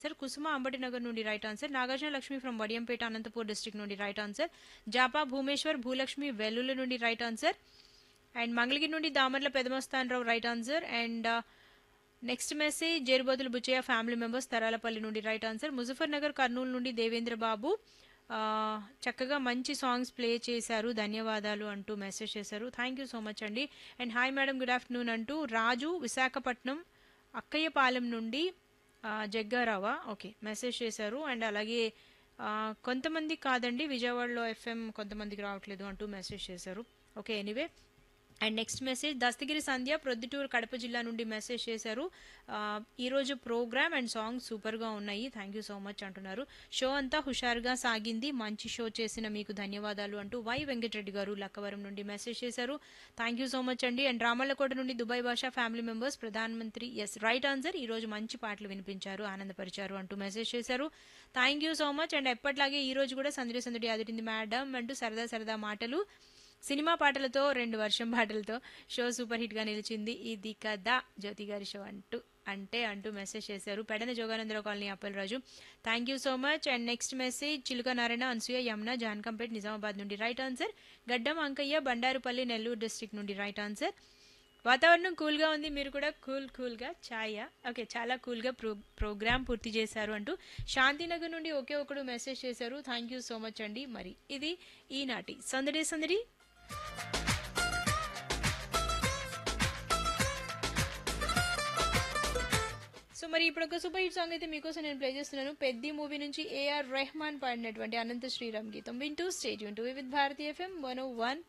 sir Kusuma Ambatinagar నుండి right answer Nagarjuna Lakshmi from Vadiyampeta Anantapur district నుండి right answer Japa Bhumeshwar Bhulakshmi Vellula నుండి రైట్ ఆన్సర్ అండ్ మంగళగిరి నుండి Damarla Pedamastan Rao right answer and next message Jerubotula Buchaiah family members Taralapalli నుండి right answer Muzaffar Nagar Kurnool నుండి దేవేంద్ర బాబు ఆ, చక్కగా మంచి సాంగ్స్ ప్లే చేశారు ధన్యవాదాలు అంటూ మెసేజ్ చేశారు థ్యాంక్ యూ సో మచ్ అండి and hi madam good afternoon అంటూ రాజు విశాఖపట్నం అక్కయ్యపాలెం నుండి ఆ, జగ్గారావా ఓకే మెసేజ్ చేశారు అండ్ అలాగే ఆ, కొంతమంది కాదండి విజయవాడలో ఎఫ్ఎం కొంతమందికి రావట్లేదు అంటూ మెసేజ్ చేశారు okay anyway and next message Dastagiri Sandhya Proddatur Kadapa జిల్లా నుండి మెసేజ్ చేశారు ఆ, ఈరోజు ప్రోగ్రామ్ అండ్ సాంగ్స్ సూపర్గా ఉన్నాయి థ్యాంక్ యూ సో మచ్ అంటున్నారు షో అంతా హుషారుగా సాగింది మంచి షో చేసిన మీకు ధన్యవాదాలు అంటూ వై వెంకటరెడ్డి గారు లక్కవరం నుండి మెసేజ్ చేశారు థ్యాంక్ యూ సో మచ్ అండి అండ్ రామల్లకోట నుండి దుబాయ్ భాషా ఫ్యామిలీ మెంబర్స్ ప్రధానమంత్రి ఎస్ రైట్ ఆన్సర్ ఈ రోజు మంచి పాటలు వినిపించారు ఆనందపరిచారు అంటూ మెసేజ్ చేశారు thank you so much and ఎప్పట్లాగే ఈ రోజు కూడా సందడి సందడి అదిరింది మేడం అంటూ సరదా సరదా మాటలు సినిమా పాటలతో రెండు వర్షం పాటలతో షో సూపర్ హిట్ గా నిలిచింది ఇది కదా జ్యోతి గారి షో అంటూ అంటే అంటూ మెసేజ్ చేశారు Pedana Joganandarao colony Appalaraju thank you so much and next message Chiluka Narayana Anasuya Yamuna Jankampet Nizamabad నుండి right answer Gaddam Ankaiah Bandarupalli Nellore district నుండి రైట్ ఆన్సర్ వాతావరణం కూల్గా ఉంది మీరు కూడా కూల్ కూల్గా ఛాయ ఓకే చాలా కూల్గా ప్రో ప్రోగ్రామ్ పూర్తి చేశారు అంటూ శాంతినగర్ నుండి ఒకే ఒకడు మెసేజ్ చేశారు థ్యాంక్ యూ సో మచ్ అండి మరి ఇది ఈనాటి సందడి సందడి సో మరి ఇప్పుడు ఒక సూపర్ హిట్ సాంగ్ అయితే మీకోసం నేను ప్లే చేస్తున్నాను పెద్ది మూవీ నుంచి ఏఆర్ రెహమాన్ పాడినటువంటి అనంత శ్రీరామ్ గీతం వింటూ స్టేట్ యూన్ to with Bharathi FM one one